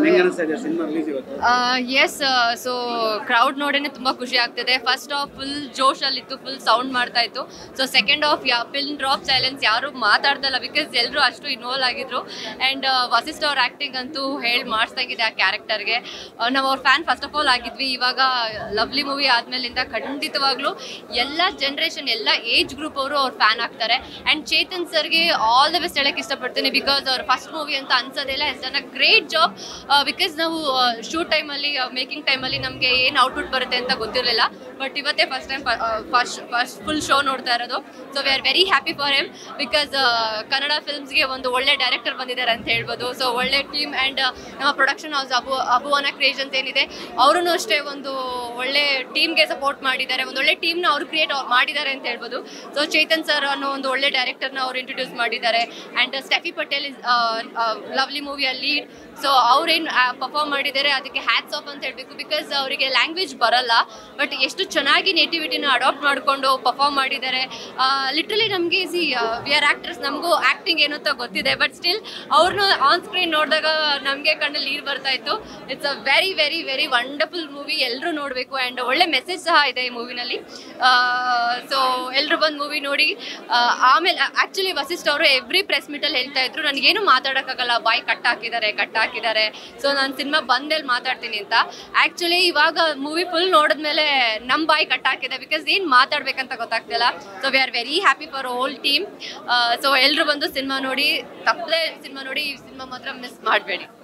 ಹೆಂಗ್ ಅನಿಸ್ತಾ ಇದೆ ಸಿನಿಮಾ ರಿಲೀಸ್ ಇವತ್ತು ಎಸ್ ಸೊ ಕ್ರೌಡ್ ನೋಡೇನೆ ತುಂಬಾ ಖುಷಿ ಆಗ್ತಿದೆ ಫಸ್ಟ್ ಆಫ್ ಫುಲ್ ಜೋಶ್ ಅಲ್ಲಿತ್ತು ಫುಲ್ ಸೌಂಡ್ ಮಾಡ್ತಾ ಇತ್ತು so second half yeah pin drop silence ಯಾರು ಮಾತಾಡ್ದಲ್ಲ ಬಿಕಾಸ್ ಎಲ್ಲರೂ ಅಷ್ಟು ಇನ್ವಾಲ್ವ್ ಆಗಿದ್ರು ಆ್ಯಂಡ್ ವಸಿಷ್ಠ ಅವ್ರ ಆ್ಯಕ್ಟಿಂಗ್ ಅಂತೂ ಹೇಳಿ ಮಾಡಿಸ್ದಂಗಿದೆ ಆ ಕ್ಯಾರೆಕ್ಟರ್ಗೆ ನಾವು ಅವ್ರ ಫ್ಯಾನ್ ಫಸ್ಟ್ ಆಫ್ ಆಲ್ ಆಗಿದ್ವಿ ಇವಾಗ ಲವ್ಲಿ ಮೂವಿ ಆದ್ಮೇಲಿಂದ ಖಂಡಿತವಾಗ್ಲೂ ಎಲ್ಲ ಜನ್ರೇಷನ್ ಎಲ್ಲ ಏಜ್ ಗ್ರೂಪ್ ಅವರು ಅವ್ರ ಫ್ಯಾನ್ ಆಗ್ತಾರೆ ಆ್ಯಂಡ್ ಚೇತನ್ ಸರ್ಗೆ ಆಲ್ ದ ಬೆಸ್ಟ್ ಹೇಳಕ್ಕೆ ಇಷ್ಟಪಡ್ತೀನಿ ಬಿಕಾಸ್ ಅವ್ರ ಫಸ್ಟ್ ಮೂವಿ ಅಂತ ಅನ್ಸೋದಿಲ್ಲ he's done a great job because ನಾವು ಶೂಟ್ ಟೈಮಲ್ಲಿ ಮೇಕಿಂಗ್ ಟೈಮಲ್ಲಿ ನಮಗೆ ಏನು ಔಟ್ಪುಟ್ ಬರುತ್ತೆ ಅಂತ ಗೊತ್ತಿರಲಿಲ್ಲ ಬಟ್ ಇವತ್ತೇ first time first first full show ನೋಡ್ತಾ ಇರೋದು so we are very happy for him because Kannada ಫಿಲ್ಮ್ಸ್ಗೆ ಒಂದು ಒಳ್ಳೆ ಡೈರೆಕ್ಟರ್ ಬಂದಿದ್ದಾರೆ ಅಂತ ಹೇಳ್ಬೋದು ಸೊ ಒಳ್ಳೆ ಟೀಮ್ ಆ್ಯಂಡ್ ನಮ್ಮ ಪ್ರೊಡಕ್ಷನ್ ಹೌಸ್ ಅಬು ಅಬುವನ ಕ್ರಿಯೇಷನ್ಸ್ ಏನಿದೆ ಅವರು ಅಷ್ಟೇ ಒಂದು ಒಳ್ಳೆ ಟೀಮ್ಗೆ ಸಪೋರ್ಟ್ ಮಾಡಿದ್ದಾರೆ ಒಂದು ಒಳ್ಳೆ ಟೀಮ್ನ ಅವ್ರು ಕ್ರಿಯೇಟ್ ಮಾಡಿದ್ದಾರೆ ಅಂತ ಹೇಳ್ಬೋದು ಸೊ ಚೇತನ್ ಸರ್ ಅನ್ನೋ ಒಂದು ಒಳ್ಳೆ ಡೈರೆಕ್ಟರ್ನ ಅವ್ರು ಇಂಟ್ರೊಡ್ಯೂಸ್ ಮಾಡಿದ್ದಾರೆ and Steffi Patel is lovely ಮೂವಿಯಲ್ಲಿ ಸೊ ಅವ್ರೇನು ಪರ್ಫಾರ್ಮ್ ಮಾಡಿದ್ದಾರೆ ಅದಕ್ಕೆ ಹ್ಯಾಟ್ಸ್ ಆಫ್ ಅಂತ ಹೇಳಬೇಕು ಬಿಕಾಸ್ ಅವರಿಗೆ ಲ್ಯಾಂಗ್ವೇಜ್ ಬರಲ್ಲ ಬಟ್ ಎಷ್ಟು ಚೆನ್ನಾಗಿ ನೇಟಿವಿಟಿನ ಅಡಾಪ್ಟ್ ಮಾಡಿಕೊಂಡು ಪರ್ಫಾರ್ಮ್ ಮಾಡಿದ್ದಾರೆ ಲಿಟ್ರಲಿ ನಮಗೆ ಸಿ ವಿ ಆರ್ ಆ್ಯಕ್ಟರ್ಸ್ ನಮಗೂ ಆ್ಯಕ್ಟಿಂಗ್ ಏನು ಅಂತ ಗೊತ್ತಿದೆ ಬಟ್ ಸ್ಟಿಲ್ ಅವ್ರನ್ನ ಆನ್ ಸ್ಕ್ರೀನ್ ನೋಡಿದಾಗ ನಮಗೆ ಕಣ್ಣಲ್ಲಿ ನೀರು ಬರ್ತಾ ಇತ್ತು it's a very very very wonderful movie ಎಲ್ಲರೂ ನೋಡಬೇಕು ಆ್ಯಂಡ್ ಒಳ್ಳೆ ಮೆಸೇಜ್ ಸಹ ಇದೆ ಈ ಮೂವಿನಲ್ಲಿ ಸೊ ಎಲ್ಲರೂ ಬಂದು ಮೂವಿ ನೋಡಿ ಆ, ಆಮೇಲೆ ಆ್ಯಕ್ಚುಲಿ ವಸಿಷ್ಠ ಅವರು ಎವ್ರಿ ಪ್ರೆಸ್ ಮೀಟಲ್ಲಿ ಹೇಳ್ತಾ ಇದ್ರು ನನಗೇನು ಮಾತಾಡೋಕ್ಕಾಗಲ್ಲ ಬಾಯಿ ಕಟ್ ಹಾಕಿದ್ದಾರೆ ಕಟ್ ಹಾಕಿದ್ದಾರೆ ಸೊ ನಾನು ಸಿನಿಮಾ ಬಂದಲ್ಲಿ ಮಾತಾಡ್ತೀನಿ ಅಂತ ಆ್ಯಕ್ಚುಲಿ ಇವಾಗ ಮೂವಿ ಫುಲ್ ನೋಡಿದ್ಮೇಲೆ ನಮ್ಮ ಬಾಯಿ ಕಟ್ ಹಾಕಿದೆ ಬಿಕಾಸ್ ಏನು ಮಾತಾಡ್ಬೇಕಂತ ಗೊತ್ತಾಗ್ತಿಲ್ಲ so we are very happy for whole team so ಎಲ್ಲರೂ ಬಂದು ಸಿನಿಮಾ ನೋಡಿ ತಪ್ಪದೆ ಸಿನಿಮಾ ನೋಡಿ ಈ ಸಿನಿಮಾ ಮಾತ್ರ ಮಿಸ್ ಮಾಡಬೇಡಿ